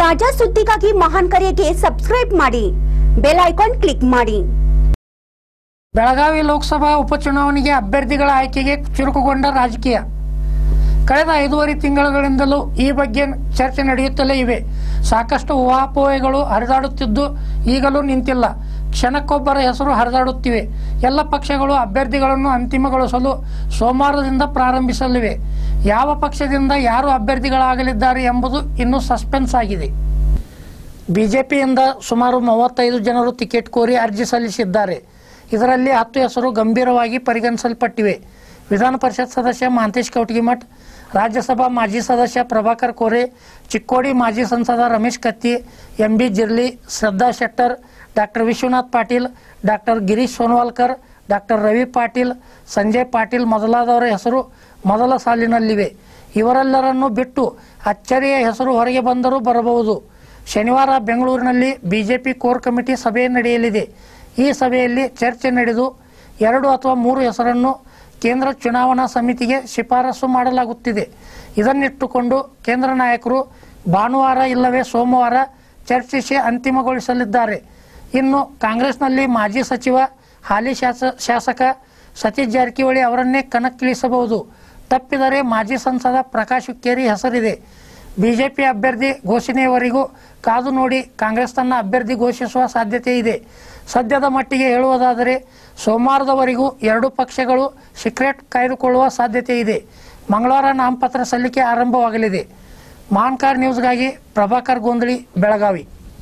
ತಾಜಾ ಸುದ್ದಿಗಾಗಿ ಮಹಾನ್ ಕರೆಗೆ ಸಬ್ಸ್ಕ್ರೈಬ್ ಮಾಡಿ ಬೆಲ್ ಐಕಾನ್ ಕ್ಲಿಕ್ ಮಾಡಿ ಬೆಳಗಾವಿ ಲೋಕಸಭಾ ಉಪಚುನಾವಣೆಗೆ ಅಭ್ಯರ್ಥಿಗಳ ಆಯ್ಕೆಗೆ ಚುರುಕುಗೊಂಡ ರಾಜಕೀಯ ಕಳೆದ ಐದೂವರೆ ತಿಂಗಳುಗಳಿಂದಲೂ ಈ ಬಗ್ಗೆ ಚರ್ಚೆ ನಡೆಯುತ್ತಲೇ ಇವೆ ಸಾಕಷ್ಟು ಊಹಾಪೋಹೆಗಳು ಹರಿದಾಡುತ್ತಿದ್ದು ಈಗಲೂ ನಿಂತಿಲ್ಲ ಕ್ಷಣಕ್ಕೊಬ್ಬರ ಹೆಸರು ಹರಿದಾಡುತ್ತಿವೆ ಎಲ್ಲ ಪಕ್ಷಗಳು ಅಭ್ಯರ್ಥಿಗಳನ್ನು ಅಂತಿಮಗೊಳಿಸಲು ಸೋಮವಾರದಿಂದ ಪ್ರಾರಂಭಿಸಲಿವೆ ಯಾವ ಪಕ್ಷದಿಂದ ಯಾರು ಅಭ್ಯರ್ಥಿಗಳಾಗಲಿದ್ದಾರೆ ಎಂಬುದು ಇನ್ನೂ ಸಸ್ಪೆನ್ಸ್ ಆಗಿದೆ ಬಿಜೆಪಿಯಿಂದ ಸುಮಾರು ಮೂವತ್ತೈದು ಜನರು ಟಿಕೆಟ್ ಕೋರಿ ಅರ್ಜಿ ಸಲ್ಲಿಸಿದ್ದಾರೆ ಇದರಲ್ಲಿ ಹತ್ತು ಹೆಸರು ಗಂಭೀರವಾಗಿ ಪರಿಗಣಿಸಲ್ಪಟ್ಟಿವೆ ವಿಧಾನ ಪರಿಷತ್ ಸದಸ್ಯ ಮಹಾಂತೇಶ್ ಕೌಟಗಿಮಠ್ ರಾಜ್ಯಸಭಾ ಮಾಜಿ ಸದಸ್ಯ ಪ್ರಭಾಕರ್ ಕೋರೆ ಚಿಕ್ಕೋಡಿ ಮಾಜಿ ಸಂಸದ Ramesh Katti M B Zirali Shraddha Shettar doctor Vishwanath Patil doctor Girish Sonawalkar doctor Ravi Patil Sanjay Patil ಮೊದಲಾದವರ ಹೆಸರು ಮೊದಲ ಸಾಲಿನಲ್ಲಿವೆ ಇವರೆಲ್ಲರನ್ನು ಬಿಟ್ಟು ಅಚ್ಚರಿಯ ಹೆಸರು ಹೊರಗೆ ಬಂದರೂ ಬರಬಹುದು ಶನಿವಾರ ಬೆಂಗಳೂರಿನಲ್ಲಿ ಬಿಜೆಪಿ ಕೋರ್ ಕಮಿಟಿ ಸಭೆ ನಡೆಯಲಿದೆ ಈ ಸಭೆಯಲ್ಲಿ ಚರ್ಚೆ ನಡೆದು ಎರಡು ಅಥವಾ ಮೂರು ಹೆಸರನ್ನು ಕೇಂದ್ರ ಚುನಾವಣಾ ಸಮಿತಿಗೆ ಶಿಫಾರಸು ಮಾಡಲಾಗುತ್ತಿದೆ ಇದನ್ನಿಟ್ಟುಕೊಂಡು ಕೇಂದ್ರ ನಾಯಕರು ಭಾನುವಾರ ಇಲ್ಲವೇ ಸೋಮವಾರ ಚರ್ಚಿಸಿ ಅಂತಿಮಗೊಳಿಸಲಿದ್ದಾರೆ ಇನ್ನು ಕಾಂಗ್ರೆಸ್ನಲ್ಲಿ ಮಾಜಿ ಸಚಿವ ಹಾಲಿ ಶಾಸ ಶಾಸಕ ಸತೀಶ್ ಜಾರಕಿಹೊಳಿ ಅವರನ್ನೇ ಕಣಕ್ಕಿಳಿಸಬಹುದು ತಪ್ಪಿದರೆ ಮಾಜಿ ಸಂಸದ ಪ್ರಕಾಶ್ ಹುಕ್ಕೇರಿ ಹೆಸರಿದೆ ಬಿಜೆಪಿ ಅಭ್ಯರ್ಥಿ ಘೋಷಣೆಯವರೆಗೂ ಕಾದು ನೋಡಿ ಕಾಂಗ್ರೆಸ್ ತನ್ನ ಅಭ್ಯರ್ಥಿ ಘೋಷಿಸುವ ಸಾಧ್ಯತೆ ಇದೆ ಸದ್ಯದ ಮಟ್ಟಿಗೆ ಹೇಳುವುದಾದರೆ ಸೋಮವಾರದವರೆಗೂ ಎರಡೂ ಪಕ್ಷಗಳು ಸೀಕ್ರೆಟ್ ಕಾಯ್ದುಕೊಳ್ಳುವ ಸಾಧ್ಯತೆ ಇದೆ ಮಂಗಳವಾರ ನಾಮಪತ್ರ ಸಲ್ಲಿಕೆ ಆರಂಭವಾಗಲಿದೆ ಮಾನ್ಕಾರ್ ನ್ಯೂಸ್ಗಾಗಿ ಪ್ರಭಾಕರ್ ಗೋಂದಳಿ ಬೆಳಗಾವಿ